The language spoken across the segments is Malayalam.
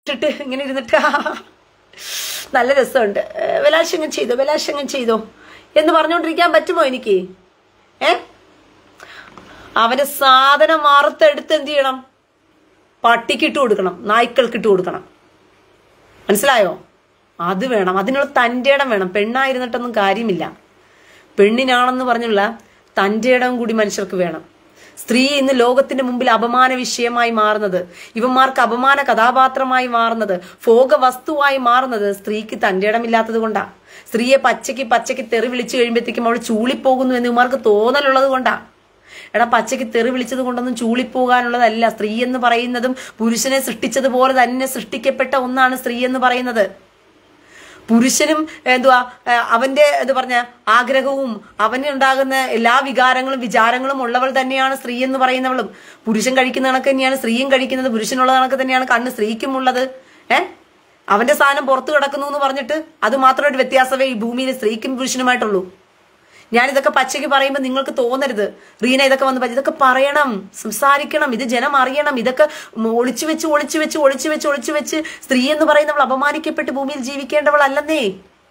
ഇട്ടിട്ട് ഇങ്ങനെ ഇരുന്നിട്ട് നല്ല രസമുണ്ട് ബലാത്സംഗം ചെയ്തോ ബലാത്സംഗം ചെയ്തോ എന്ന് പറഞ്ഞുകൊണ്ടിരിക്കാൻ പറ്റുമോ എനിക്ക് ഏ അവന്റെ സാധനം മാറത്തെടുത്ത് എന്ത് ചെയ്യണം പട്ടിക്കിട്ട് കൊടുക്കണം നായ്ക്കൾക്കിട്ട് കൊടുക്കണം മനസ്സിലായോ അത് വേണം അതിനുള്ള തൻ്റെ ഇടം വേണം പെണ്ണായിരുന്നിട്ടൊന്നും കാര്യമില്ല പെണ്ണിനാണെന്ന് പറഞ്ഞുള്ള തൻ്റെ ഇടം കൂടി മനുഷ്യർക്ക് വേണം സ്ത്രീ ഇന്ന് ലോകത്തിന്റെ മുമ്പിൽ അപമാന വിഷയമായി മാറുന്നത് ഇവന്മാർക്ക് അപമാന കഥാപാത്രമായി മാറുന്നത് ഭോഗ വസ്തുവായി മാറുന്നത് സ്ത്രീക്ക് തൻ്റെ ഇടമില്ലാത്തത് കൊണ്ടാ സ്ത്രീയെ പച്ചയ്ക്ക് പച്ചയ്ക്ക് തെറി വിളിച്ചു കഴിയുമ്പോഴത്തേക്കും അവൾ ചൂളിപ്പോകുന്നു എന്ന് ഇവന്മാർക്ക് തോന്നലുള്ളത് കൊണ്ടാ എടാ പച്ചയ്ക്ക് തെറി വിളിച്ചത് കൊണ്ടൊന്നും ചൂളിപ്പോകാനുള്ളതല്ല സ്ത്രീ എന്ന് പറയുന്നതും പുരുഷനെ സൃഷ്ടിച്ചതുപോലെ തന്നെ സൃഷ്ടിക്കപ്പെട്ട ഒന്നാണ് സ്ത്രീ എന്ന് പറയുന്നത് പുരുഷനും എന്തുവാ ഏഹ് അവന്റെ എന്ത് പറഞ്ഞ ആഗ്രഹവും അവന് ഉണ്ടാകുന്ന എല്ലാ വികാരങ്ങളും വിചാരങ്ങളും ഉള്ളവൾ തന്നെയാണ് സ്ത്രീ എന്ന് പറയുന്നവളും പുരുഷൻ കഴിക്കുന്ന കണക്ക് തന്നെയാണ് സ്ത്രീയും കഴിക്കുന്നത് പുരുഷനുള്ള കണക്ക് തന്നെയാണ് കണ്ണ് സ്ത്രീക്കും ഉള്ളത് ഏഹ് അവന്റെ സാധനം പുറത്തു കിടക്കുന്നു എന്ന് പറഞ്ഞിട്ട് അത് മാത്രം ഒരു വ്യത്യാസമേ ഈ ഭൂമിയിൽ സ്ത്രീക്കും പുരുഷനുമായിട്ടുള്ളൂ ഞാൻ ഇതൊക്കെ പച്ചയ്ക്ക് പറയുമ്പോൾ നിങ്ങൾക്ക് തോന്നരുത് റീന ഇതൊക്കെ വന്ന് പറ്റി ഇതൊക്കെ പറയണം സംസാരിക്കണം ഇത് ജനം അറിയണം ഇതൊക്കെ ഒളിച്ചു വെച്ച് ഒളിച്ചു വെച്ച് ഒളിച്ചു വെച്ച് ഒളിച്ചു വെച്ച് സ്ത്രീ എന്ന് പറയുന്നവൾ അപമാനിക്കപ്പെട്ട് ഭൂമിയിൽ ജീവിക്കേണ്ടവൾ അല്ലെന്നേ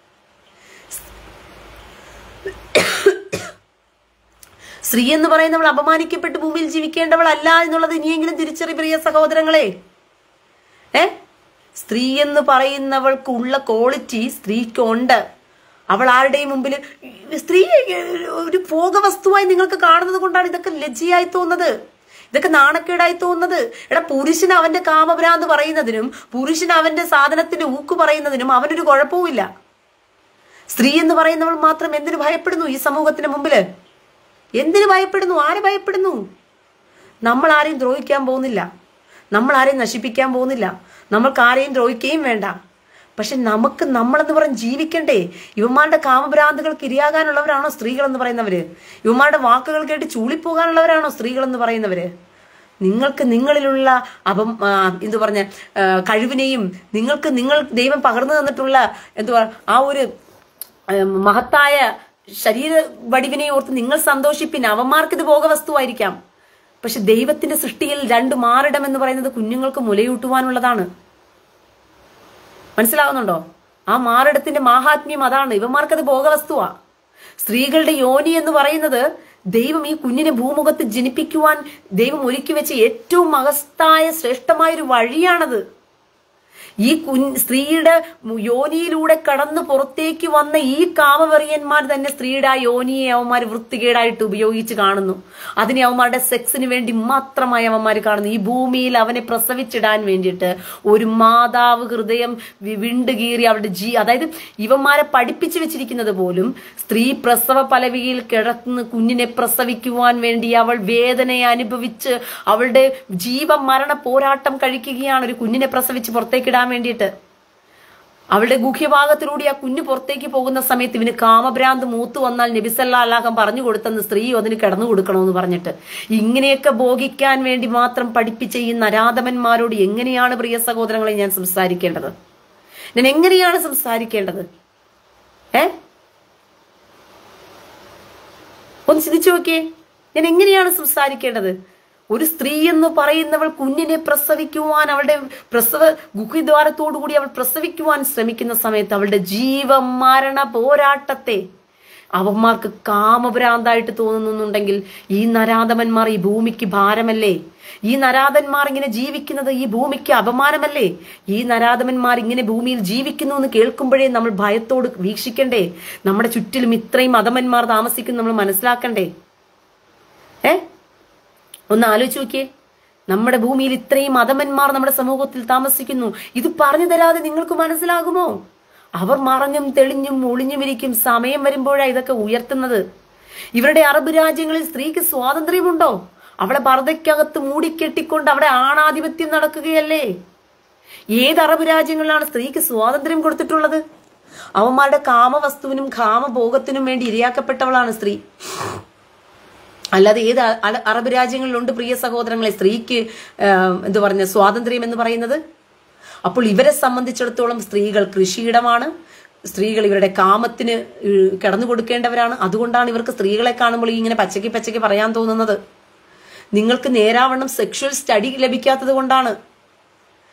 സ്ത്രീ എന്ന് പറയുന്നവൾ അപമാനിക്കപ്പെട്ട് ഭൂമിയിൽ ജീവിക്കേണ്ടവളല്ല എന്നുള്ളത് ഇനിയെങ്കിലും തിരിച്ചറി പ്രിയ സഹോദരങ്ങളെ ഏ സ്ത്രീ എന്ന് പറയുന്നവൾക്കുള്ള ക്വാളിറ്റി സ്ത്രീക്കുണ്ട് അവൾ ആരുടെയും മുമ്പിൽ സ്ത്രീ ഒരു ഭോഗവസ്തുവായി നിങ്ങൾക്ക് കാണുന്നത് കൊണ്ടാണ് ഇതൊക്കെ ലജ്ജയായി തോന്നുന്നത് ഇതൊക്കെ നാണക്കേടായി തോന്നുന്നത് എടാ പുരുഷൻ അവന്റെ കാമഭ്രാന്ത് പറയുന്നതിനും പുരുഷൻ അവന്റെ സാധനത്തിന്റെ ഊക്ക് പറയുന്നതിനും അവനൊരു കുഴപ്പവുമില്ല സ്ത്രീ എന്ന് പറയുന്നവൾ മാത്രം എന്തിനു ഭയപ്പെടുന്നു ഈ സമൂഹത്തിന് മുമ്പില് എന്തിനു ഭയപ്പെടുന്നു ആര് ഭയപ്പെടുന്നു നമ്മൾ ആരെയും ദ്രോഹിക്കാൻ പോകുന്നില്ല നമ്മൾ ആരെയും നശിപ്പിക്കാൻ പോകുന്നില്ല നമ്മൾക്ക് ആരെയും ദ്രോഹിക്കുകയും വേണ്ട പക്ഷെ നമുക്ക് നമ്മളെന്ന് പറഞ്ഞ് ജീവിക്കണ്ടേ ഇവന്മാരുടെ കാമഭ്രാന്തുകൾക്ക് ഇരയാകാനുള്ളവരാണോ സ്ത്രീകൾ എന്ന് പറയുന്നവര് ഇവന്മാരുടെ വാക്കുകൾ കേട്ട് ചൂളിപ്പോകാനുള്ളവരാണോ സ്ത്രീകൾ എന്ന് പറയുന്നവര് നിങ്ങൾക്ക് നിങ്ങളിലുള്ള അപ്പം ആ, എന്തു പറഞ്ഞ ആ, കഴിവിനെയും നിങ്ങൾക്ക് നിങ്ങൾ ദൈവം പകർന്നു തന്നിട്ടുള്ള എന്തുവാ ആ ഒരു ആ, മഹത്തായ ശരീര വടിവിനെ ഓർത്ത് നിങ്ങൾ സന്തോഷിപ്പിൻ അവന്മാർക്ക് ഇത് ഭോഗവസ്തുവായിരിക്കാം പക്ഷെ ദൈവത്തിന്റെ സൃഷ്ടിയിൽ രണ്ട് മാറിടം എന്ന് പറയുന്നത് കുഞ്ഞുങ്ങൾക്ക് മുലയൂട്ടുവാനുള്ളതാണ് മനസ്സിലാകുന്നുണ്ടോ ആ മാറിടത്തിന്റെ മാഹാത്മ്യം അതാണ് ഇവന്മാർക്കത് ഭോഗവസ്തുവാ സ്ത്രീകളുടെ യോനി എന്ന് പറയുന്നത് ദൈവം ഈ കുഞ്ഞിനെ ഭൂമുഖത്ത് ജനിപ്പിക്കുവാൻ ദൈവം ഒരുക്കി വെച്ച ഏറ്റവും മഹത്തായ ശ്രേഷ്ഠമായ ഒരു വഴിയാണത് ഈ കുഞ്ഞ് സ്ത്രീയുടെ യോനിയിലൂടെ കടന്നു പുറത്തേക്ക് വന്ന ഈ കാമവെറിയന്മാർ തന്നെ സ്ത്രീയുടെ ആ യോനിയെ അവന്മാർ വൃത്തികേടായിട്ട് ഉപയോഗിച്ച് കാണുന്നു അതിനെ അവന്മാരുടെ സെക്സിന് വേണ്ടി മാത്രമായി അവന്മാർ കാണുന്നു ഈ ഭൂമിയിൽ അവനെ പ്രസവിച്ചിടാൻ വേണ്ടിയിട്ട് ഒരു മാതാവ് ഹൃദയം വി- വിണ്ടുകീറി അവരുടെ ജീ അതായത് ഇവന്മാരെ പഠിപ്പിച്ചു വെച്ചിരിക്കുന്നത് പോലും സ്ത്രീ പ്രസവ പലവിയിൽ കിടന്ന് കുഞ്ഞിനെ പ്രസവിക്കുവാൻ വേണ്ടി അവൾ വേദനയെ അനുഭവിച്ച് അവളുടെ ജീവമരണ പോരാട്ടം കഴിക്കുകയാണ് ഒരു കുഞ്ഞിനെ പ്രസവിച്ച് പുറത്തേക്കിടാൻ വേണ്ടിയിട്ട് അവളുടെ ഗുഹ്യഭാഗത്തിലൂടെ ആ കുഞ്ഞ് പുറത്തേക്ക് പോകുന്ന സമയത്ത് ഇവന് കാമഭ്രാന്ത് മൂത്ത് വന്നാൽ നബിസല്ലാ അല്ലാഹം പറഞ്ഞു കൊടുത്തെന്ന് സ്ത്രീ അതിന് കിടന്നു കൊടുക്കണമെന്ന് പറഞ്ഞിട്ട് ഇങ്ങനെയൊക്കെ ഭോഗിക്കാൻ വേണ്ടി മാത്രം പഠിപ്പിച്ച ഈ നരാധമന്മാരോട് എങ്ങനെയാണ് പ്രിയ സഹോദരങ്ങളെ ഞാൻ സംസാരിക്കേണ്ടത് ഞാൻ എങ്ങനെയാണ് സംസാരിക്കേണ്ടത് ഏ ഒന്ന് ചിന്തിച്ചു നോക്കിയേ ഞാൻ എങ്ങനെയാണ് സംസാരിക്കേണ്ടത് ഒരു സ്ത്രീ എന്ന് പറയുന്നവൾ കുഞ്ഞിനെ പ്രസവിക്കുവാൻ അവളുടെ പ്രസവ ഗുഹിദ്വാരത്തോടുകൂടി അവൾ പ്രസവിക്കുവാൻ ശ്രമിക്കുന്ന സമയത്ത് അവളുടെ ജീവമരണ പോരാട്ടത്തെ അവന്മാർക്ക് കാമഭ്രാന്തായിട്ട് തോന്നുന്നുണ്ടെങ്കിൽ ഈ നരാധമന്മാർ ഈ ഭൂമിക്ക് ഭാരമല്ലേ ഈ നരാധന്മാർ ഇങ്ങനെ ജീവിക്കുന്നത് ഈ ഭൂമിക്ക് അപമാനമല്ലേ ഈ നരാധമന്മാർ ഇങ്ങനെ ഭൂമിയിൽ ജീവിക്കുന്നു എന്ന് കേൾക്കുമ്പോഴേ നമ്മൾ ഭയത്തോട് വീക്ഷിക്കണ്ടേ നമ്മുടെ ചുറ്റിലും ഇത്രയും അധമന്മാർ താമസിക്കുന്നു നമ്മൾ മനസ്സിലാക്കണ്ടേ ഏ ഒന്ന് ആലോചിച്ച് നോക്കിയേ നമ്മുടെ ഭൂമിയിൽ ഇത്രയും അധമന്മാർ നമ്മുടെ സമൂഹത്തിൽ താമസിക്കുന്നു ഇത് പറഞ്ഞു തരാതെ നിങ്ങൾക്ക് മനസ്സിലാകുമോ അവർ മറഞ്ഞും തെളിഞ്ഞും ഒളിഞ്ഞുമിരിക്കും സമയം വരുമ്പോഴാണ് ഇതൊക്കെ ഉയർത്തുന്നത് ഇവരുടെ അറബ് രാജ്യങ്ങളിൽ സ്ത്രീക്ക് സ്വാതന്ത്ര്യമുണ്ടോ അവളെ പർദ്ദയ്ക്കകത്ത് മൂടിക്കെട്ടിക്കൊണ്ട് അവിടെ ആണാധിപത്യം നടക്കുകയല്ലേ ഏത് അറബ് രാജ്യങ്ങളിലാണ് സ്ത്രീക്ക് സ്വാതന്ത്ര്യം കൊടുത്തിട്ടുള്ളത് അവന്മാരുടെ കാമവസ്തുവിനും കാമഭോഗത്തിനും വേണ്ടി ഇരയാക്കപ്പെട്ടവളാണ് സ്ത്രീ അല്ലാതെ ഏത് അ- അറബ് രാജ്യങ്ങളിലുണ്ട് പ്രിയ സഹോദരങ്ങളെ സ്ത്രീക്ക് ആഹ്, എന്ത് പറഞ്ഞ സ്വാതന്ത്ര്യം എന്ന് പറയുന്നത് അപ്പോൾ ഇവരെ സംബന്ധിച്ചിടത്തോളം സ്ത്രീകൾ കൃഷിയിടമാണ് സ്ത്രീകൾ ഇവരുടെ കാമത്തിന് ഏഹ്, കിടന്നു കൊടുക്കേണ്ടവരാണ് അതുകൊണ്ടാണ് ഇവർക്ക് സ്ത്രീകളെ കാണുമ്പോൾ ഈ ഇങ്ങനെ പച്ചയ്ക്ക് പച്ചയ്ക്ക് പറയാൻ തോന്നുന്നത് നിങ്ങൾക്ക് നേരാവണ്ണം സെക്ഷുവൽ സ്റ്റഡി ലഭിക്കാത്തത് കൊണ്ടാണ്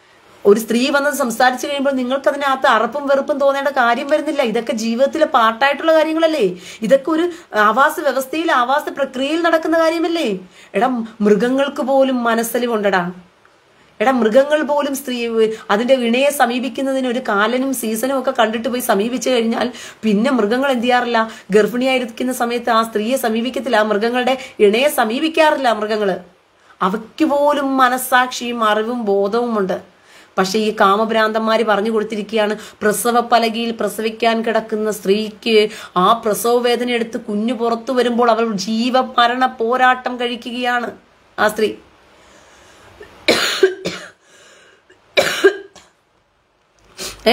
ഒരു സ്ത്രീ വന്നത് സംസാരിച്ചു കഴിയുമ്പോൾ നിങ്ങൾക്ക് അതിനകത്ത് അറപ്പും വെറുപ്പും തോന്നേണ്ട കാര്യം വരുന്നില്ല ഇതൊക്കെ ജീവിതത്തിലെ പാട്ടായിട്ടുള്ള കാര്യങ്ങളല്ലേ ഇതൊക്കെ ഒരു ആവാസ വ്യവസ്ഥയിൽ ആവാസ പ്രക്രിയയിൽ നടക്കുന്ന കാര്യമല്ലേ എടാ മൃഗങ്ങൾക്ക് പോലും മനസ്സലിവുണ്ടടാ എടാ മൃഗങ്ങൾ പോലും സ്ത്രീ അതിന്റെ ഇണയെ സമീപിക്കുന്നതിന് ഒരു കാലനും സീസണും ഒക്കെ കണ്ടിട്ട് പോയി സമീപിച്ചു കഴിഞ്ഞാൽ പിന്നെ മൃഗങ്ങൾ എന്ത് ചെയ്യാറില്ല ഗർഭിണിയായിരിക്കുന്ന സമയത്ത് ആ സ്ത്രീയെ സമീപിക്കത്തില്ല ആ മൃഗങ്ങളുടെ ഇണയെ സമീപിക്കാറില്ല മൃഗങ്ങള് അവയ്ക്ക് പോലും മനസ്സാക്ഷിയും അറിവും ബോധവും ഉണ്ട് പക്ഷെ ഈ കാമഭ്രാന്തന്മാര് പറഞ്ഞു കൊടുത്തിരിക്കുകയാണ് പ്രസവ പലകയിൽ പ്രസവിക്കാൻ കിടക്കുന്ന സ്ത്രീക്ക് ആ പ്രസവ വേദന എടുത്ത് കുഞ്ഞു പുറത്തു വരുമ്പോൾ അവൾ ജീവമരണ പോരാട്ടം കഴിക്കുകയാണ് ആ സ്ത്രീ ഏ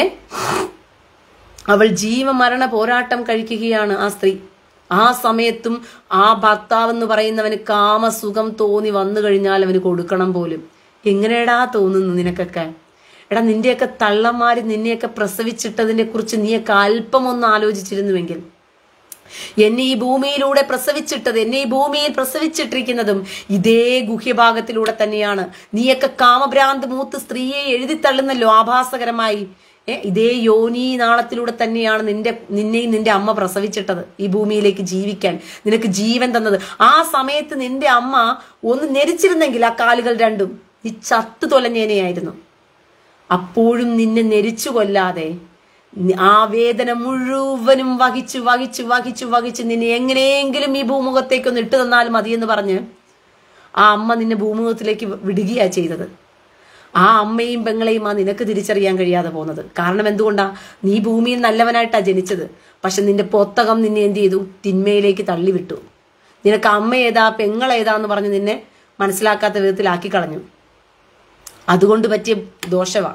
അവൾ ജീവമരണ പോരാട്ടം കഴിക്കുകയാണ് ആ സ്ത്രീ ആ സമയത്തും ആ ഭർത്താവ് എന്ന് പറയുന്നവന് കാമസുഖം തോന്നി വന്നു കഴിഞ്ഞാൽ അവന് കൊടുക്കണം പോലും എങ്ങനെയാടാ തോന്നുന്നു നിനക്കൊക്കെ എടാ നിന്റെയൊക്കെ തള്ളന്മാര് നിന്നെയൊക്കെ പ്രസവിച്ചിട്ടതിനെ കുറിച്ച് നീയൊക്കെ അല്പം ഒന്ന് ആലോചിച്ചിരുന്നുവെങ്കിൽ എന്നെ ഈ ഭൂമിയിലൂടെ പ്രസവിച്ചിട്ടത് എന്നെ ഈ ഭൂമിയിൽ പ്രസവിച്ചിട്ടിരിക്കുന്നതും ഇതേ ഗുഹ്യഭാഗത്തിലൂടെ തന്നെയാണ് നീയൊക്കെ കാമഭ്രാന്ത് മൂത്ത് സ്ത്രീയെ എഴുതി തള്ളുന്നല്ലോ ആഭാസകരമായി ഏ ഇതേ യോനി നാളത്തിലൂടെ തന്നെയാണ് നിന്റെ നിന്നെയും നിന്റെ അമ്മ പ്രസവിച്ചിട്ടത് ഈ ഭൂമിയിലേക്ക് ജീവിക്കാൻ നിനക്ക് ജീവൻ തന്നത് ആ സമയത്ത് നിന്റെ അമ്മ ഒന്ന് നെരിച്ചിരുന്നെങ്കിൽ ആ കാലുകൾ രണ്ടും ഈ ചത്തു തൊലഞ്ഞേനെയായിരുന്നു അപ്പോഴും നിന്നെ നെരിച്ചു കൊല്ലാതെ നി- ആ വേദന മുഴുവനും വഹിച്ചു വഹിച്ചു വഹിച്ചു വഹിച്ച് നിന്നെ എങ്ങനെയെങ്കിലും ഈ ഭൂമുഖത്തേക്കൊന്ന് ഇട്ടു തന്നാൽ മതിയെന്ന് പറഞ്ഞ് ആ അമ്മ നിന്നെ ഭൂമുഖത്തിലേക്ക് വിടുകയാ ചെയ്തത് ആ അമ്മയും പെങ്ങളെയും ആ നിനക്ക് തിരിച്ചറിയാൻ കഴിയാതെ പോകുന്നത് കാരണം എന്തുകൊണ്ടാ നീ ഭൂമിയിൽ നല്ലവനായിട്ടാ ജനിച്ചത് പക്ഷെ നിന്റെ പൊത്തകം നിന്നെ എന്ത് ചെയ്തു തിന്മയിലേക്ക് തള്ളിവിട്ടു നിനക്ക് അമ്മ ഏതാ പെങ്ങൾ ഏതാന്ന് പറഞ്ഞ് നിന്നെ മനസ്സിലാക്കാത്ത വിധത്തിലാക്കി കളഞ്ഞു അതുകൊണ്ട് പറ്റിയ ദോഷവാ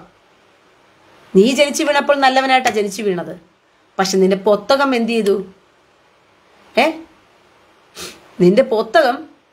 നീ ജനിച്ചു വീണപ്പോൾ നല്ലവനായിട്ടാ ജനിച്ചു വീണത് പക്ഷെ നിന്റെ പൊത്തകം എന്ത് ചെയ്തു ഏ നിന്റെ പൊത്തകം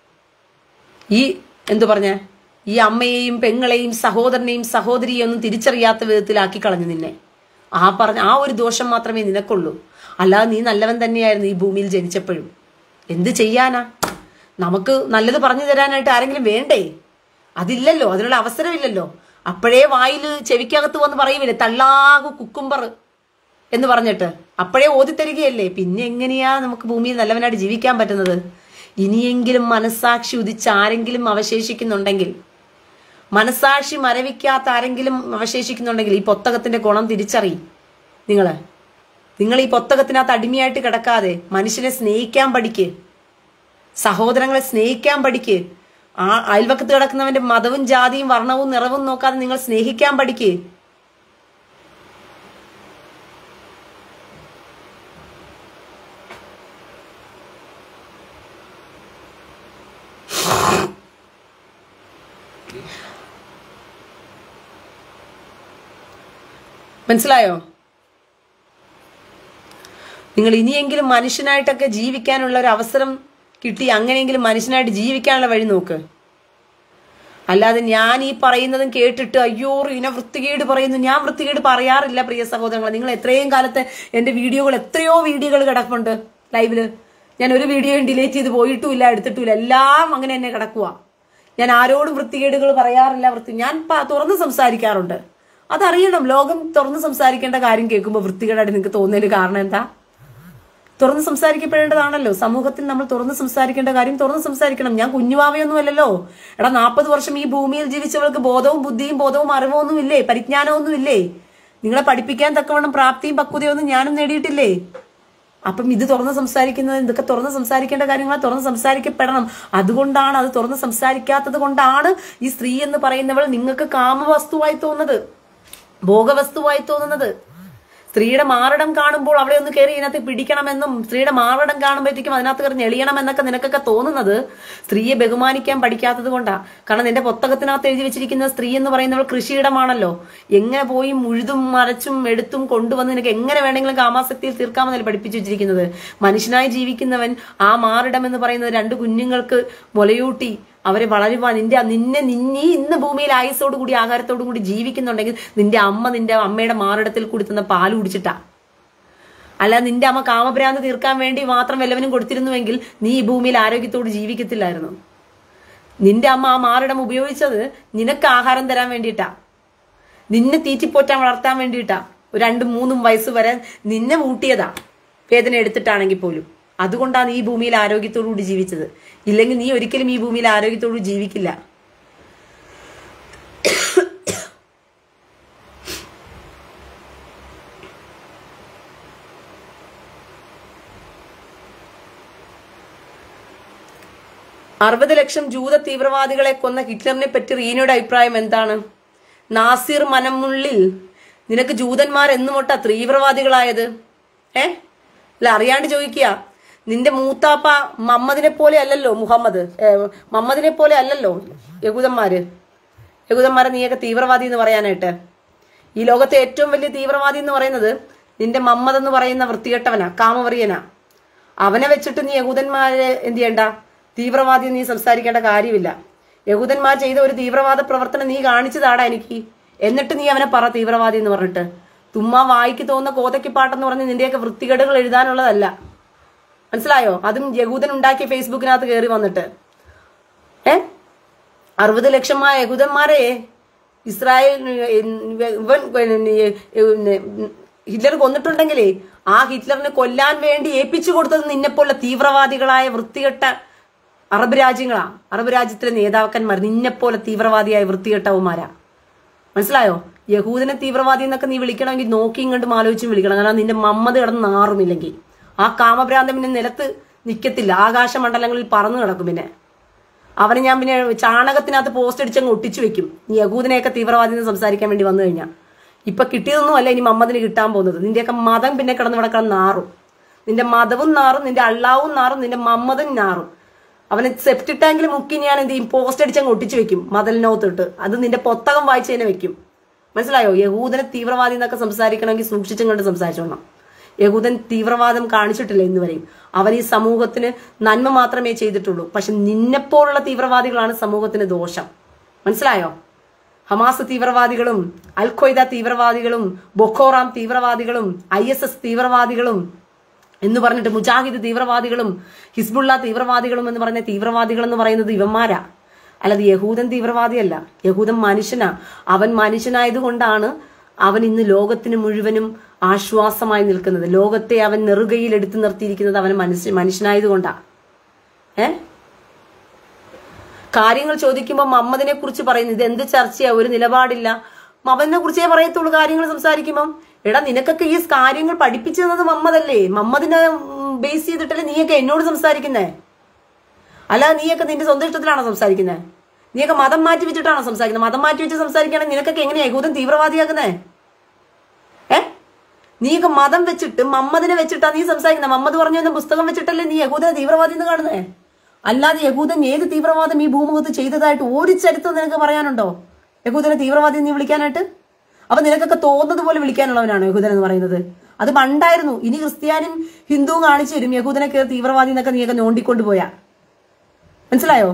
ഈ എന്തു പറഞ്ഞ ഈ അമ്മയെയും പെങ്ങളെയും സഹോദരനെയും സഹോദരിയെയും ഒന്നും തിരിച്ചറിയാത്ത വിധത്തിലാക്കി കളഞ്ഞു നിന്നെ ആ പറഞ്ഞ ആ ഒരു ദോഷം മാത്രമേ നിനക്കുള്ളൂ അല്ലാതെ നീ നല്ലവൻ തന്നെയായിരുന്നു ഈ ഭൂമിയിൽ ജനിച്ചപ്പോഴും എന്ത് ചെയ്യാനാ നമുക്ക് നല്ലത് പറഞ്ഞു തരാനായിട്ട് ആരെങ്കിലും വേണ്ടേ അതില്ലല്ലോ അതിനുള്ള അവസരമില്ലല്ലോ അപ്പോഴേ വായിൽ ചെവിക്കകത്ത് വന്ന് പറയുമില്ലേ തള്ളാകു കുക്കുംബർ എന്ന് പറഞ്ഞിട്ട് അപ്പോഴേ ഓതിത്തരികയല്ലേ പിന്നെ എങ്ങനെയാ നമുക്ക് ഭൂമിയിൽ നല്ലവനായിട്ട് ജീവിക്കാൻ പറ്റുന്നത് ഇനിയെങ്കിലും മനസാക്ഷി ഉദിച്ച് ആരെങ്കിലും അവശേഷിക്കുന്നുണ്ടെങ്കിൽ മനസാക്ഷി മരവിക്കാത്ത ആരെങ്കിലും അവശേഷിക്കുന്നുണ്ടെങ്കിൽ ഈ പൊത്തകത്തിന്റെ ഗുണം തിരിച്ചറിയും നിങ്ങള് നിങ്ങൾ ഈ പൊത്തകത്തിനകത്ത് അടിമയായിട്ട് കിടക്കാതെ മനുഷ്യനെ സ്നേഹിക്കാൻ പഠിക്ക് സഹോദരങ്ങളെ സ്നേഹിക്കാൻ പഠിക്ക് ആ അയൽവക്കത്ത് കിടക്കുന്നവന്റെ മതവും ജാതിയും വർണ്ണവും നിറവും നോക്കാതെ നിങ്ങൾ സ്നേഹിക്കാൻ പഠിക്ക് മനസ്സിലായോ നിങ്ങൾ ഇനിയെങ്കിലും മനുഷ്യനായിട്ടൊക്കെ ജീവിക്കാനുള്ള ഒരു അവസരം കിട്ടി അങ്ങനെയെങ്കിലും മനുഷ്യനായിട്ട് ജീവിക്കാനുള്ള വഴി നോക്ക് അല്ലാതെ ഞാൻ ഈ പറയുന്നതും കേട്ടിട്ട് അയ്യോ ഇന വൃത്തികേട് പറയുന്നു ഞാൻ വൃത്തികേട് പറയാറില്ല പ്രിയ സഹോദരങ്ങൾ നിങ്ങൾ എത്രയും കാലത്തെ എന്റെ വീഡിയോകൾ എത്രയോ വീഡിയോകൾ കിടപ്പുണ്ട് ലൈവില് ഞാൻ ഒരു വീഡിയോയും ഡിലീറ്റ് ചെയ്ത് പോയിട്ടുമില്ല എടുത്തിട്ടുമില്ല എല്ലാം അങ്ങനെ തന്നെ കിടക്കുക ഞാൻ ആരോടും വൃത്തികേടുകൾ പറയാറില്ല വൃത്തി ഞാൻ പ- തുറന്ന് സംസാരിക്കാറുണ്ട് അതറിയണം ലോകം തുറന്ന് സംസാരിക്കേണ്ട കാര്യം കേൾക്കുമ്പോൾ വൃത്തികേടായിട്ട് നിങ്ങൾക്ക് തോന്നിയതിന് കാരണം എന്താ തുറന്ന് സംസാരിക്കപ്പെടേണ്ടതാണല്ലോ സമൂഹത്തിൽ നമ്മൾ തുറന്ന് സംസാരിക്കേണ്ട കാര്യം തുറന്ന് സംസാരിക്കണം ഞാൻ കുഞ്ഞുവാവയൊന്നും അല്ലല്ലോ എടാ നാൽപ്പത് വർഷം ഈ ഭൂമിയിൽ ജീവിച്ചവൾക്ക് ബോധവും ബുദ്ധിയും ബോധവും അറിവും ഒന്നും ഇല്ലേ പരിജ്ഞാനമൊന്നും ഇല്ലേ നിങ്ങളെ പഠിപ്പിക്കാൻ തക്കവണ്ണം പ്രാപ്തിയും പക്വതയൊന്നും ഞാനും നേടിയിട്ടില്ലേ അപ്പം ഇത് തുറന്ന് സംസാരിക്കുന്നത് ഇതൊക്കെ തുറന്ന് സംസാരിക്കേണ്ട കാര്യങ്ങൾ തുറന്ന് സംസാരിക്കപ്പെടണം അതുകൊണ്ടാണ് അത് തുറന്ന് സംസാരിക്കാത്തത് കൊണ്ടാണ് ഈ സ്ത്രീ എന്ന് പറയുന്നവൾ നിങ്ങൾക്ക് കാമവസ്തുവായി തോന്നുന്നത് ഭോഗവസ്തുവായി തോന്നുന്നത് സ്ത്രീയുടെ മാറിടം കാണുമ്പോൾ അവളെ ഒന്ന് കയറി ഇതിനകത്ത് പിടിക്കണമെന്നും സ്ത്രീയുടെ മാറിടം കാണുമ്പോഴത്തേക്കും അതിനകത്ത് കയറി ഞെളിയണമെന്നൊക്കെ നിനക്കൊക്കെ തോന്നുന്നത് സ്ത്രീയെ ബഹുമാനിക്കാൻ പഠിക്കാത്തത് കൊണ്ടാ കാരണം നിന്റെ പുസ്തകത്തിനകത്ത് എഴുതി വെച്ചിരിക്കുന്ന സ്ത്രീ എന്ന് പറയുന്നവൾ കൃഷിയിടമാണല്ലോ എങ്ങനെ പോയി മുഴുതും മരച്ചും എടുത്തും കൊണ്ടുവന്ന് നിനക്ക് എങ്ങനെ വേണമെങ്കിലും കാമാസക്തിയിൽ തീർക്കാമെന്നല്ലേ പഠിപ്പിച്ചു വെച്ചിരിക്കുന്നത് മനുഷ്യനായി ജീവിക്കുന്നവൻ ആ മാറിടം എന്ന് പറയുന്നത് രണ്ട് കുഞ്ഞുങ്ങൾക്ക് മുലയൂട്ടി അവരെ വളരുവാൻ നിന്റെ നിന്നെ നിന്നെ ഇന്ന് ഭൂമിയിൽ ആയുസോട് കൂടി ആഹാരത്തോടു കൂടി ജീവിക്കുന്നുണ്ടെങ്കിൽ നിന്റെ അമ്മ നിന്റെ അമ്മയുടെ മാറിടത്തിൽ കൂടി തന്ന പാല് കുടിച്ചിട്ടാ അല്ല നിന്റെ അമ്മ കാമഭ്രാന്ത് തീർക്കാൻ വേണ്ടി മാത്രം വല്ലവനും കൊടുത്തിരുന്നുവെങ്കിൽ നീ ഈ ഭൂമിയിൽ ആരോഗ്യത്തോട് ജീവിക്കത്തില്ലായിരുന്നു നിന്റെ അമ്മ ആ മാറിടം ഉപയോഗിച്ചത് നിനക്ക് ആഹാരം തരാൻ വേണ്ടിയിട്ടാ നിന്നെ തീറ്റിപ്പോറ്റാൻ വളർത്താൻ വേണ്ടിയിട്ടാ ഒരു രണ്ടും മൂന്നും വയസ്സ് വരെ നിന്നെ ഊട്ടിയതാ വേദന എടുത്തിട്ടാണെങ്കിൽ പോലും അതുകൊണ്ടാണ് ഈ ഭൂമിയിൽ ആരോഗ്യത്തോടു കൂടി ജീവിച്ചത് ഇല്ലെങ്കിൽ നീ ഒരിക്കലും ഈ ഭൂമിയിൽ ആരോഗ്യത്തോടു കൂടി ജീവിക്കില്ല അറുപത് ലക്ഷം ജൂത തീവ്രവാദികളെ കൊന്ന ഹിറ്റ്ലറിനെ പറ്റി റീനയുടെ അഭിപ്രായം എന്താണ് നാസിർ മനമുള്ളിൽ നിനക്ക് ജൂതന്മാർ എന്നു മൊട്ട തീവ്രവാദികളായത് ഏ അല്ല അറിയാണ്ട് ചോദിക്കുക നിന്റെ മൂത്താപ്പ മമ്മദിനെ പോലെ അല്ലല്ലോ മുഹമ്മദ് ഏ, മമ്മദിനെ പോലെ അല്ലല്ലോ യഹൂദന്മാര് യഹൂദന്മാരെ നീയൊക്കെ തീവ്രവാദി എന്ന് പറയാനായിട്ട് ഈ ലോകത്തെ ഏറ്റവും വലിയ തീവ്രവാദി എന്ന് പറയുന്നത് നിന്റെ മമ്മദ് എന്ന് പറയുന്ന വൃത്തികെട്ടവനാ കാമവറിയനാ അവനെ വെച്ചിട്ട് നീ യഹൂദന്മാരെ എന്ത് ചെയ്യണ്ട തീവ്രവാദി നീ സംസാരിക്കേണ്ട കാര്യമില്ല യഹൂദന്മാർ ചെയ്ത ഒരു തീവ്രവാദ പ്രവർത്തനം നീ കാണിച്ചതാടാ എനിക്ക് എന്നിട്ട് നീ അവനെ പറ തീവ്രവാദി എന്ന് പറഞ്ഞിട്ട് തുമ്മാ വായിക്ക് തോന്നുന്ന കോതയ്ക്ക് പാട്ടെന്ന് പറഞ്ഞ് നിന്റെയൊക്കെ വൃത്തികേടുകൾ എഴുതാനുള്ളതല്ല മനസ്സിലായോ അതും യഹൂദൻ ഉണ്ടാക്കിയ ഫേസ്ബുക്കിനകത്ത് കയറി വന്നിട്ട് ഏ അറുപത് ലക്ഷമായ യഹൂദന്മാരെ ഇസ്രായേൽ ഇവൻ ഹിറ്റ്ലർ കൊന്നിട്ടുണ്ടെങ്കിലേ ആ ഹിറ്റ്ലറിനെ കൊല്ലാൻ വേണ്ടി ഏൽപ്പിച്ചു കൊടുത്തത് നിന്നെപ്പോലുള്ള തീവ്രവാദികളായ വൃത്തികെട്ട അറബ് രാജ്യങ്ങളാ അറബ് രാജ്യത്തിലെ നേതാക്കന്മാർ നിന്നെപ്പോലെ തീവ്രവാദിയായ വൃത്തികെട്ടവന്മാരാ മനസ്സിലായോ യഹൂദനെ തീവ്രവാദി എന്നൊക്കെ നീ വിളിക്കണമെങ്കിൽ നോക്കി ഇങ്ങോട്ടും ആലോചിച്ചും വിളിക്കണം കാരണം നിന്റെ മമ്മത് കിടന്ന് നാറുമില്ലെങ്കിൽ ആ കാമഭ്രാന്തം പിന്നെ നിലത്ത് നിൽക്കത്തില്ല ആകാശമണ്ഡലങ്ങളിൽ പറന്നു കിടക്കും പിന്നെ അവനെ ഞാൻ പിന്നെ ചാണകത്തിനകത്ത് പോസ്റ്റ് അടിച്ചങ്ങ് ഒട്ടിച്ചു വെക്കും നീ യഹൂദനെയൊക്കെ തീവ്രവാദി എന്ന് സംസാരിക്കാൻ വേണ്ടി വന്നു കഴിഞ്ഞാൽ ഇപ്പൊ കിട്ടിയതൊന്നും അല്ല ഇനി മമ്മദിന് കിട്ടാൻ പോകുന്നത് നിന്റെയൊക്കെ മതം പിന്നെ കിടന്ന് ഇവിടെ കിടന്ന് നാറും നിന്റെ മതവും നാറും നിന്റെ അള്ളാവും നാറും നിന്റെ മമ്മതും നാറും അവനെ സെപ്റ്റി ടാങ്കിൽ മുക്കി ഞാൻ എന്ത് ചെയ്യും പോസ്റ്റ് അടിച്ചങ്ങ് ഒട്ടിച്ചു വെക്കും മതലിനകത്തിട്ട് അത് നിന്റെ പുസ്തകം വായിച്ച് തന്നെ വെക്കും മനസ്സിലായോ യഹൂദനെ തീവ്രവാദി എന്നൊക്കെ സംസാരിക്കണമെങ്കിൽ സൂക്ഷിച്ചും കണ്ട് സംസാരിച്ചോണം യഹൂദൻ തീവ്രവാദം കാണിച്ചിട്ടില്ല ഇന്ന് വരെയും അവൻ ഈ സമൂഹത്തിന് നന്മ മാത്രമേ ചെയ്തിട്ടുള്ളൂ പക്ഷെ നിന്നെപ്പോലുള്ള തീവ്രവാദികളാണ് സമൂഹത്തിന് ദോഷം മനസ്സിലായോ ഹമാസ് തീവ്രവാദികളും അൽ ഖ്വയ്ദ തീവ്രവാദികളും ബൊക്കോറാം തീവ്രവാദികളും ഐ എസ് എസ് തീവ്രവാദികളും എന്ന് പറഞ്ഞിട്ട് മുജാഹിദ് തീവ്രവാദികളും ഹിസ്ബുള്ള തീവ്രവാദികളും എന്ന് പറഞ്ഞ തീവ്രവാദികൾ എന്ന് പറയുന്നത് ഇവന്മാരാ അല്ലാതെ യഹൂദൻ തീവ്രവാദിയല്ല യഹൂദൻ മനുഷ്യനാ അവൻ മനുഷ്യനായതുകൊണ്ടാണ് അവൻ ഇന്ന് ലോകത്തിന് മുഴുവനും ആശ്വാസമായി നിൽക്കുന്നത് ലോകത്തെ അവൻ നെറുകയിൽ എടുത്തു നിർത്തിയിരിക്കുന്നത് അവൻ മനുഷ്യ മനുഷ്യനായതുകൊണ്ടാ ഏ കാര്യങ്ങൾ ചോദിക്കുമ്പോൾ മമ്മദിനെ കുറിച്ച് പറയുന്നു ഇത് എന്ത് ചർച്ചയാ ഒരു നിലപാടില്ല മമ്മദിനെ കുറിച്ചേ പറയത്തുള്ളൂ കാര്യങ്ങൾ സംസാരിക്കുമ്പം എടാ നിനക്കൊക്കെ ഈ കാര്യങ്ങൾ പഠിപ്പിച്ചു തന്നത് മമ്മദല്ലേ മമ്മദിനെ ബേസ് ചെയ്തിട്ടല്ലേ നീയൊക്കെ എന്നോട് സംസാരിക്കുന്നേ അല്ല നീയൊക്കെ നിന്റെ സ്വന്തം ഇഷ്ടത്തിലാണോ സംസാരിക്കുന്നത് നീയൊക്കെ മതം മാറ്റി വെച്ചിട്ടാണോ സംസാരിക്കുന്നത് മതം മാറ്റി വെച്ച് സംസാരിക്കുകയാണെങ്കിൽ നിനക്കൊക്കെ എങ്ങനെയാ യഹൂദൻ തീവ്രവാദിയാക്കുന്നേ ഏ നീയൊക്കെ മതം വെച്ചിട്ട് മമ്മദിനെ വെച്ചിട്ടാ നീ സംസാരിക്കുന്നത് മമ്മദ് പറഞ്ഞു എന്ന പുസ്തകം വെച്ചിട്ടല്ലേ നീ യഹൂദനെ തീവ്രവാദി എന്ന് കാണുന്നേ അല്ലാതെ യഹൂദൻ ഏത് തീവ്രവാദം ഈ ഭൂമുഖത്ത് ചെയ്തതായിട്ട് ഒരു ചരിത്രം നിനക്ക് പറയാനുണ്ടോ യഹൂദനെ തീവ്രവാദി നീ വിളിക്കാനായിട്ട് അപ്പൊ നിനക്കൊക്കെ തോന്നുന്നത് പോലെ വിളിക്കാനുള്ളവനാണോ യഹൂദൻ എന്ന് പറയുന്നത് അത് പണ്ടായിരുന്നു ഇനി ക്രിസ്ത്യാനും ഹിന്ദുവും കാണിച്ചു തരും യഹൂദനെ കയറി തീവ്രവാദി എന്നൊക്കെ നീയൊക്കെ നോണ്ടിക്കൊണ്ടുപോയാ മനസ്സിലായോ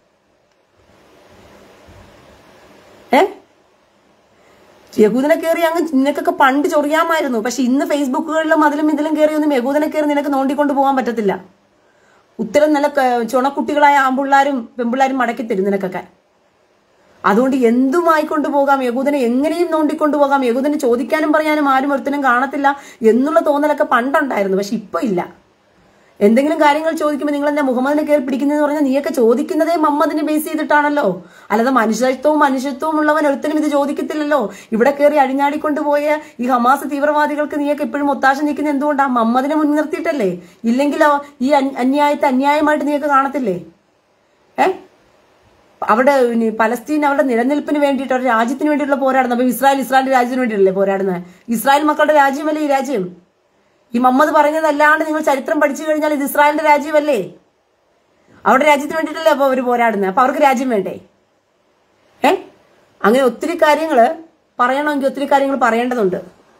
ഏ യഹൂദനെ കയറി അങ്ങ് നിനക്കൊക്കെ പണ്ട് ചൊറിയാമായിരുന്നു പക്ഷെ ഇന്ന് ഫേസ്ബുക്കുകളിലും അതിലും ഇതിലും കയറിയൊന്നും യഹൂദനെ കയറി നിനക്ക് നോണ്ടിക്കൊണ്ട് പോകാൻ പറ്റത്തില്ല ഉത്തരം നല്ല ക- ചുണക്കുട്ടികളായ ആമ്പിള്ളാരും പെമ്പിള്ളാരും മടക്കി തരും നിനക്കൊക്കെ അതുകൊണ്ട് എന്തുമായി കൊണ്ടുപോകാം യഹൂദനെ എങ്ങനെയും നോണ്ടിക്കൊണ്ടു പോകാം യഹൂദനെ ചോദിക്കാനും പറയാനും ആരും ഒരുത്തനും കാണത്തില്ല എന്നുള്ള തോന്നലൊക്കെ പണ്ടുണ്ടായിരുന്നു പക്ഷെ ഇപ്പൊ ഇല്ല എന്തെങ്കിലും കാര്യങ്ങൾ ചോദിക്കുമ്പോൾ നിങ്ങൾ എന്താ മുഹമ്മദിനെ കയറി പിടിക്കുന്നതെന്ന് പറഞ്ഞാൽ നീയൊക്കെ ചോദിക്കുന്നതേ മമ്മദിനെ ബേസ് ചെയ്തിട്ടാണല്ലോ അല്ലാതെ മനുഷ്യത്വവും മനുഷ്യത്വവും ഉള്ളവൻ ഒരുത്തനും ഇത് ചോദിക്കത്തില്ലല്ലോ ഇവിടെ കയറി അഴിഞ്ഞാടിക്കൊണ്ടുപോയ ഈ ഹമാസ് തീവ്രവാദികൾക്ക് നീയൊക്കെ എപ്പോഴും ഒത്താശ നിൽക്കുന്നത് എന്തുകൊണ്ടാ മമ്മദിനെ മുൻനിർത്തിയിട്ടല്ലേ ഇല്ലെങ്കിലോ ഈ അന്- അന്യായത്തെ അന്യായമായിട്ട് നീയൊക്കെ കാണത്തില്ലേ ഏ അവിടെ ഇനി പലസ്തീൻ അവരുടെ നിലനിൽപ്പിന് വേണ്ടിയിട്ട് അവരുടെ രാജ്യത്തിന് വേണ്ടിയിട്ടുള്ള പോരാടുന്നത് അപ്പൊ ഇസ്രായേൽ ഇസ്രായേൽ രാജ്യത്തിന് വേണ്ടിയിട്ടല്ലേ പോരാടുന്നത് ഇസ്രായേൽ മക്കളുടെ രാജ്യമല്ലേ ഈ രാജ്യം ഈ മമ്മദ് പറഞ്ഞതല്ലാണ്ട് നിങ്ങൾ ചരിത്രം പഠിച്ചു കഴിഞ്ഞാൽ ഇത് ഇസ്രായേലിന്റെ രാജ്യമല്ലേ അവരുടെ രാജ്യത്തിന് വേണ്ടിയിട്ടല്ലേ അപ്പൊ അവർ പോരാടുന്നത് അപ്പൊ അവർക്ക് രാജ്യം വേണ്ടേ ഏ അങ്ങനെ ഒത്തിരി കാര്യങ്ങള് പറയണമെങ്കിൽ ഒത്തിരി കാര്യങ്ങൾ പറയേണ്ടതുണ്ട്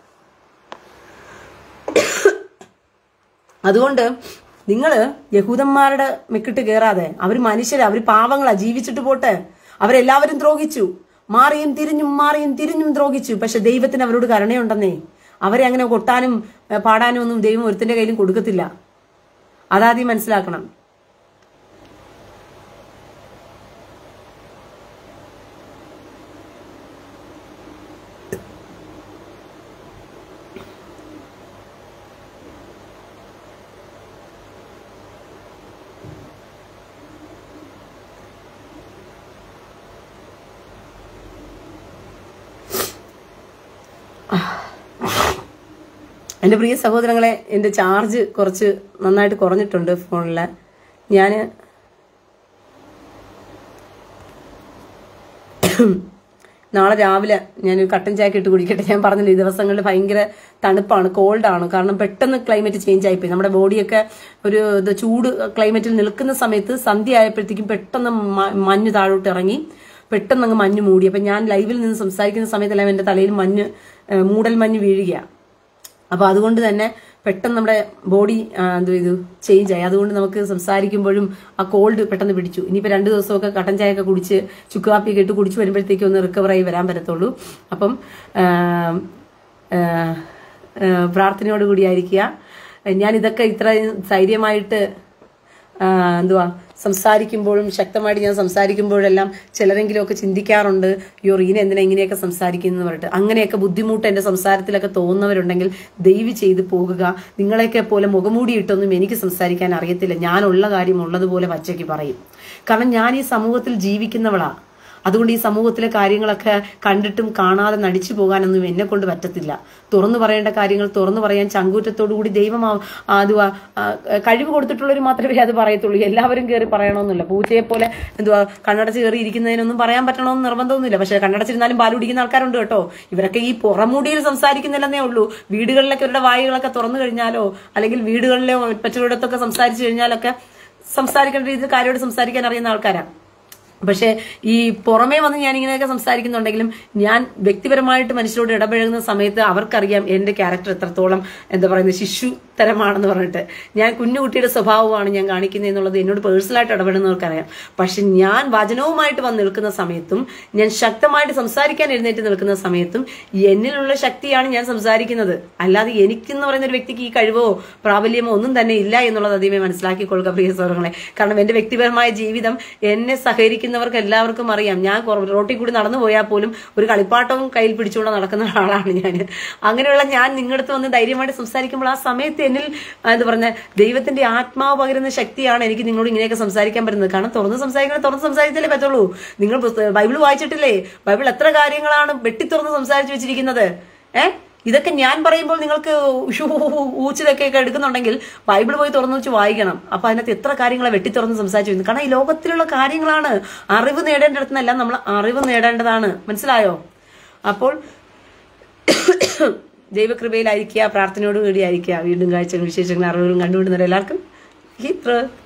അതുകൊണ്ട് നിങ്ങള് യഹൂദന്മാരുടെ മെക്കിട്ട് കയറാതെ അവർ മനുഷ്യരാ അവർ പാവങ്ങളാ ജീവിച്ചിട്ട് പോട്ടെ അവരെല്ലാവരും ദ്രോഹിച്ചു മാറിയും തിരിഞ്ഞും മാറിയും തിരിഞ്ഞും ദ്രോഹിച്ചു പക്ഷെ ദൈവത്തിന് അവരോട് കരുണയുണ്ടെന്നേ അവരെ അങ്ങനെ കൊട്ടാനും ഏ, പാടാനും ഒന്നും ദൈവം ഒരുത്തിന്റെ കയ്യിലും കൊടുക്കത്തില്ല അതാദ്യം മനസ്സിലാക്കണം എൻ്റെ പ്രിയ സഹോദരങ്ങളെ എൻ്റെ ചാർജ് കുറച്ച് നന്നായിട്ട് കുറഞ്ഞിട്ടുണ്ട് ഫോണിൽ ഞാൻ നാളെ രാവിലെ ഞാൻ കട്ടൻ ചായക്ക് ഇട്ട് കുടിക്കട്ടെ ഞാൻ പറഞ്ഞില്ല ഈ ദിവസങ്ങളിൽ ഭയങ്കര തണുപ്പാണ് കോൾഡാണ് കാരണം പെട്ടെന്ന് ക്ലൈമറ്റ് ചേഞ്ച് ആയിപ്പോയി നമ്മുടെ ബോഡിയൊക്കെ ഒരു ഇത് ചൂട് ക്ലൈമറ്റിൽ നിൽക്കുന്ന സമയത്ത് സന്ധ്യ ആയപ്പോഴത്തേക്കും പെട്ടെന്ന് മ- മഞ്ഞ് താഴോട്ട് ഇറങ്ങി പെട്ടെന്ന് അങ്ങ് മഞ്ഞ് മൂടി അപ്പം ഞാൻ ലൈവിൽ നിന്ന് സംസാരിക്കുന്ന സമയത്തെല്ലാം എൻ്റെ തലയിൽ മഞ്ഞ് ഏഹ്, മൂടൽ മഞ്ഞ് വീഴുകയാണ് അപ്പോൾ അതുകൊണ്ട് തന്നെ പെട്ടെന്ന് നമ്മുടെ ബോഡി എന്ത് ചെയ്തു ചേഞ്ച് ആയി അതുകൊണ്ട് നമുക്ക് സംസാരിക്കുമ്പോഴും ആ കോൾഡ് പെട്ടെന്ന് പിടിച്ചു ഇനിയിപ്പോൾ രണ്ട് ദിവസമൊക്കെ കട്ടൻ ചായയൊക്കെ കുടിച്ച് ചുക്ക് കാപ്പിയൊക്കെ ഇട്ട് കുടിച്ച് വരുമ്പോഴത്തേക്കും ഒന്ന് റിക്കവർ ആയി വരാൻ പറ്റത്തുള്ളൂ അപ്പം ആ, ആ, ആ, പ്രാർത്ഥനയോട് കൂടിയായിരിക്കുക ഞാൻ ഇതൊക്കെ ഇത്ര ധൈര്യമായിട്ട് ആ, എന്തുവാ സംസാരിക്കുമ്പോഴും ശക്തമായിട്ട് ഞാൻ സംസാരിക്കുമ്പോഴെല്ലാം ചിലരെങ്കിലുമൊക്കെ ചിന്തിക്കാറുണ്ട് യോ റീന എന്തിനാ ഇങ്ങനെയൊക്കെ സംസാരിക്കുന്നു പറഞ്ഞിട്ട് അങ്ങനെയൊക്കെ ബുദ്ധിമുട്ട് എൻ്റെ സംസാരത്തിലൊക്കെ തോന്നുന്നവരുണ്ടെങ്കിൽ ദയവ് ചെയ്ത് പോകുക നിങ്ങളെയൊക്കെ പോലെ മുഖമൂടിയിട്ടൊന്നും എനിക്ക് സംസാരിക്കാൻ അറിയത്തില്ല ഞാനുള്ള കാര്യം ഉള്ളതുപോലെ പച്ചയ്ക്ക് പറയും കാരണം ഞാൻ ഈ സമൂഹത്തിൽ ജീവിക്കുന്നവളാ അതുകൊണ്ട് ഈ സമൂഹത്തിലെ കാര്യങ്ങളൊക്കെ കണ്ടിട്ടും കാണാതെ നടിച്ചു പോകാനൊന്നും എന്നെ കൊണ്ട് പറ്റത്തില്ല തുറന്നു പറയേണ്ട കാര്യങ്ങൾ തുറന്നു പറയാൻ ചങ്കൂറ്റത്തോടു കൂടി ദൈവം ആ- ആ അതുവാ ആ, കഴിവ് കൊടുത്തിട്ടുള്ളവർ മാത്രമേ അത് പറയത്തുള്ളൂ എല്ലാവരും കയറി പറയണമെന്നില്ല പൂച്ചയെ പോലെ എന്തുവാ കണ്ണടച്ച് കയറി ഇരിക്കുന്നതിനൊന്നും പറയാൻ പറ്റണമെന്ന് നിർബന്ധമൊന്നുമില്ല പക്ഷെ കണ്ണടച്ചിരുന്നാലും പാല് കുടിക്കുന്ന ആൾക്കാരുണ്ട് കേട്ടോ ഇവരൊക്കെ ഈ പുറമുടിയിൽ സംസാരിക്കുന്നില്ലെന്നേ ഉള്ളൂ വീടുകളിലൊക്കെ ഇവരുടെ വായുകളൊക്കെ തുറന്നു കഴിഞ്ഞാലോ അല്ലെങ്കിൽ വീടുകളിലെ മറ്റുള്ളിടത്തൊക്കെ സംസാരിച്ചു കഴിഞ്ഞാലൊക്കെ സംസാരിക്കേണ്ട രീതിയിൽ കാര്യമായിട്ട് സംസാരിക്കാൻ അറിയുന്ന ആൾക്കാരാണ് പക്ഷേ ഈ പുറമേ വന്ന് ഞാൻ ഇങ്ങനെയൊക്കെ സംസാരിക്കുന്നുണ്ടെങ്കിലും ഞാൻ വ്യക്തിപരമായിട്ട് മനുഷ്യരോട് ഇടപഴകുന്ന സമയത്ത് അവർക്കറിയാം എന്റെ ക്യാരക്ടർ എത്രത്തോളം എന്താ പറയുന്നത് ശിശു തരമാണെന്ന് പറഞ്ഞിട്ട് ഞാൻ കുഞ്ഞുകുട്ടിയുടെ സ്വഭാവമാണ് ഞാൻ കാണിക്കുന്നത് എന്നുള്ളത് എന്നോട് പേഴ്സണലായിട്ട് ഇടപെടുന്നവർക്കറിയാം പക്ഷെ ഞാൻ വചനവുമായിട്ട് വന്ന് നിൽക്കുന്ന സമയത്തും ഞാൻ ശക്തമായിട്ട് സംസാരിക്കാൻ എഴുന്നേറ്റ് നിൽക്കുന്ന സമയത്തും എന്നിലുള്ള ശക്തിയാണ് ഞാൻ സംസാരിക്കുന്നത് അല്ലാതെ എനിക്കെന്ന് പറയുന്ന ഒരു വ്യക്തിക്ക് ഈ കഴിവോ പ്രാബല്യമോ ഒന്നും തന്നെ ഇല്ല എന്നുള്ളത് ആദ്യമേ മനസ്സിലാക്കിക്കൊള്ളുക പ്രിയ സൗഹൃദങ്ങളെ കാരണം എന്റെ വ്യക്തിപരമായ ജീവിതം എന്നെ സഹകരിക്കുന്നവർക്ക് എല്ലാവർക്കും അറിയാം ഞാൻ കുറ- റോട്ടിൽ കൂടി നടന്നു പോയാൽ പോലും ഒരു കളിപ്പാട്ടവും കയ്യിൽ പിടിച്ചുകൊണ്ട് നടക്കുന്ന ഒരാളാണ് ഞാൻ അങ്ങനെയുള്ള ഞാൻ നിങ്ങളുടെ അടുത്ത് വന്ന് ധൈര്യമായിട്ട് സംസാരിക്കുമ്പോൾ ആ സമയത്ത് എന്നിൽ ആ, എന്താ പറഞ്ഞ ദൈവത്തിന്റെ ആത്മാവ് പകരുന്ന ശക്തിയാണ് എനിക്ക് നിങ്ങളോട് ഇങ്ങനെയൊക്കെ സംസാരിക്കാൻ പറ്റുന്നത് കാരണം തുറന്ന് സംസാരിക്കണം തുറന്ന് സംസാരിച്ചാലേ പറ്റുള്ളൂ നിങ്ങൾ പുസ്ത- ബൈബിൾ വായിച്ചിട്ടില്ലേ ബൈബിൾ എത്ര കാര്യങ്ങളാണ് വെട്ടി തുറന്ന് സംസാരിച്ചു വെച്ചിരിക്കുന്നത് ഏഹ് ഇതൊക്കെ ഞാൻ പറയുമ്പോൾ നിങ്ങൾക്ക് ഉഷു ഊച്ചിതൊക്കെ എടുക്കുന്നുണ്ടെങ്കിൽ ബൈബിൾ പോയി തുറന്നു വെച്ച് വായിക്കണം അപ്പൊ അതിനകത്ത് എത്ര കാര്യങ്ങളെ വെട്ടി തുറന്ന് സംസാരിച്ചു വരുന്നത് കാരണം ഈ ലോകത്തിലുള്ള കാര്യങ്ങളാണ് അറിവ് നേടേണ്ടിടത്തുനിന്നല്ല നമ്മൾ അറിവ് നേടേണ്ടതാണ് മനസ്സിലായോ അപ്പോൾ ദൈവകൃപയിലായിരിക്കുക പ്രാർത്ഥനയോട് കൂടിയായിരിക്കുക വീണ്ടും കാഴ്ചകളും വിശേഷങ്ങളും അറിവുകളും കണ്ടുപിടുന്നവരെല്ലാവർക്കും ഹിത്ര